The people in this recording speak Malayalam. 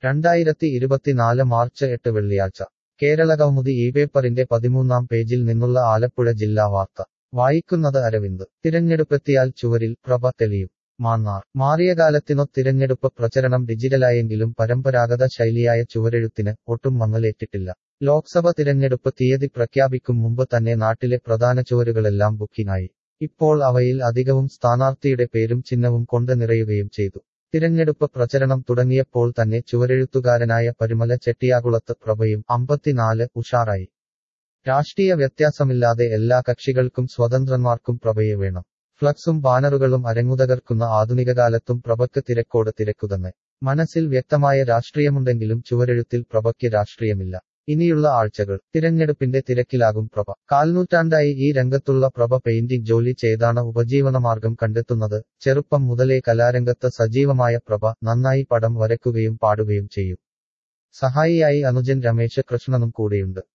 രണ്ടായിരത്തി ഇരുപത്തിനാല് മാർച്ച് എട്ട് വെള്ളിയാഴ്ച കേരളകൗമുദി ഈ പേപ്പറിന്റെ പതിമൂന്നാം പേജിൽ നിന്നുള്ള ആലപ്പുഴ ജില്ലാ വാർത്ത വായിക്കുന്നത് അരവിന്ദ് തിരഞ്ഞെടുപ്പെത്തിയാൽ ചുവരിൽ പ്രഭ തെളിയും മാന്നാർ മാറിയ കാലത്തിനൊ തിരഞ്ഞെടുപ്പ് പ്രചരണം ഡിജിറ്റലായെങ്കിലും പരമ്പരാഗത ശൈലിയായ ചുവരെഴുത്തിന് ഒട്ടും മങ്ങലേറ്റിട്ടില്ല ലോക്സഭ തിരഞ്ഞെടുപ്പ് തീയതി പ്രഖ്യാപിക്കും മുമ്പ് തന്നെ നാട്ടിലെ പ്രധാന ചുവരുകളെല്ലാം ബുക്കിംഗായി ഇപ്പോൾ അവയിൽ അധികവും സ്ഥാനാർത്ഥിയുടെ പേരും ചിഹ്നവും കൊണ്ട് നിറയുകയും ചെയ്തു തിരഞ്ഞെടുപ്പ് പ്രചരണം തുടങ്ങിയപ്പോൾ തന്നെ ചുവരെഴുത്തുകാരനായ പരിമല ചെട്ടിയാകുളത്ത് പ്രഭയും അമ്പത്തിനാല് ഉഷാറായി രാഷ്ട്രീയ വ്യത്യാസമില്ലാതെ എല്ലാ കക്ഷികൾക്കും സ്വതന്ത്രന്മാർക്കും പ്രഭയെ വേണം ഫ്ലക്സും ബാനറുകളും അരങ്ങുതകർക്കുന്ന ആധുനിക കാലത്തും പ്രഭയ്ക്ക് തിരക്കോട് തിരക്കുതന്നെ മനസ്സിൽ വ്യക്തമായ രാഷ്ട്രീയമുണ്ടെങ്കിലും ചുവരെഴുത്തിൽ പ്രഭയ്ക്ക് രാഷ്ട്രീയമില്ല ഇനിയുള്ള ആഴ്ചകൾ തിരഞ്ഞെടുപ്പിന്റെ തിരക്കിലാകും പ്രഭ കാൽനൂറ്റാണ്ടായി ഈ രംഗത്തുള്ള പ്രഭ പെയിന്റിംഗ് ജോലി ചെയ്താണ് ഉപജീവനമാർഗം കണ്ടെത്തുന്നത് ചെറുപ്പം മുതലേ കലാരംഗത്ത് സജീവമായ പ്രഭ നന്നായി പടം വരയ്ക്കുകയും പാടുകയും ചെയ്യും സഹായിയായി അനുജൻ രമേശ് കൃഷ്ണനും കൂടെയുണ്ട്